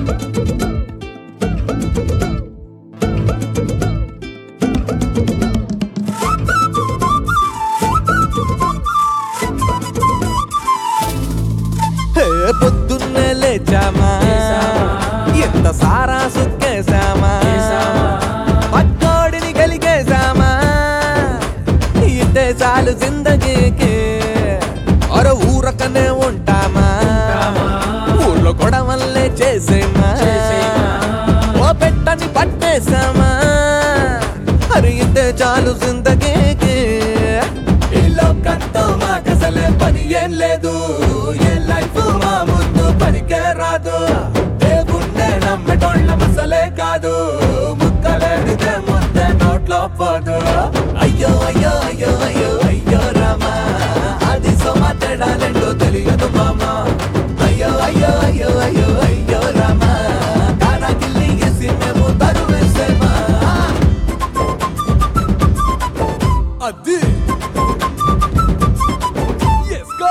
హే, పొద్దున్నే లేచామా ఎంత సారా సుక్కేశామా పక్కోడిని కలిగేశామా ఇంతే చాలు జిందగీకి అర ఊరకనే ఉంటామా ఊళ్ళో గొడవల్లే చేసేమా ఓ పెట్టని పట్టేశామా అరే ఇంతే చాలు జిందగీకి ఈ లోకంతో మాకసలే పని ఏం లేదు ఏ లైఫ్ మా ముందు పనికే రాదు దేవుణ్ణే నమ్మటోళ్ళ మసలే కాదు ముక్కలేడితే ముద్దే నోట్లో పోదు అయ్యో అయ్యో అయ్యో అయ్యో అయ్యో రామా అది సొమ తేడాలేంటో తెలియదు మామా అయ్యో అయ్యో అయ్యో అయ్యో అయ్యో రామా కారాకిల్లి గేసి మేము తరువేసేమా అది Yes, go!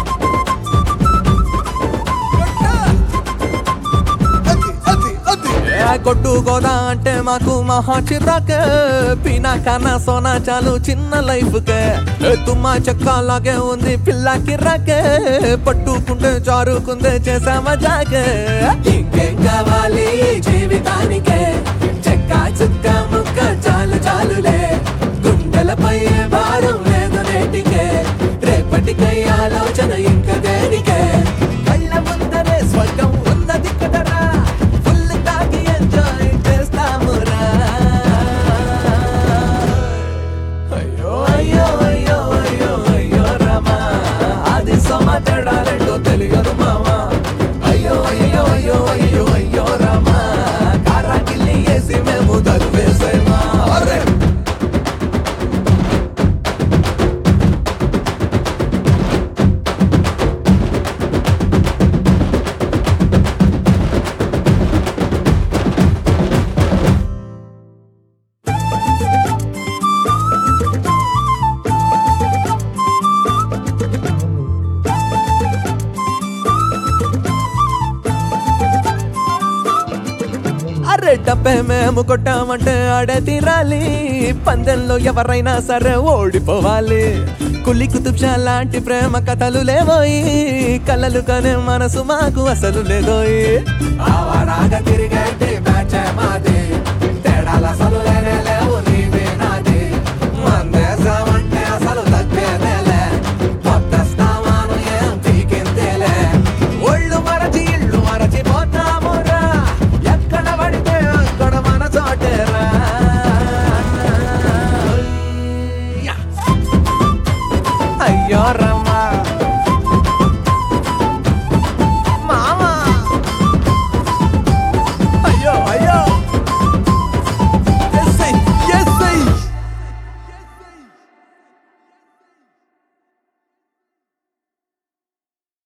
కొట్టుకోదా అంటే మాకు మహా చిరాకే పీనా కన్నా సోనా చాలు చిన్న లైఫ్ కే ఏ తుమ్మా చెక్కలాగే ఉంది పిల్ల కిరాకే పట్టుకుంటే జారుకుందే చేసామా జాగే ఇంకేం కావాలి ఈ జీవితానికే చెక్క చుక్క ముక్క చాలు చాలులే గుండెలపై ఏ భారం లేదు నేటికే రేపటికై ఆలోచన ఇంక దేనికే కళ్ళ ముందరే స్వర్గం ఉన్నది కదరా ఫుల్ తాగి ఎంజాయ్ చేస్తామురా అయ్యో అయ్యో అయ్యో అయ్యో అయ్యో రమా అది సమాచారాలేంటో తెలియదు మామా అయ్యో అయ్యో అయ్యో అయ్యో అయ్యో రమా కారాకిల్లి వేసి మేము దరివేసేమా అరే అరే డబ్బే మేము కొట్టామంటే ఆడే తీరాలి పందెంలో ఎవరైనా సరే ఓడిపోవాలి కులి కుతుబ్షా లాంటి ప్రేమ కథలు లేవోయి కలలు కనే మనసు మాకు అసలు లేదోయి ఆవారాగా తిరిగే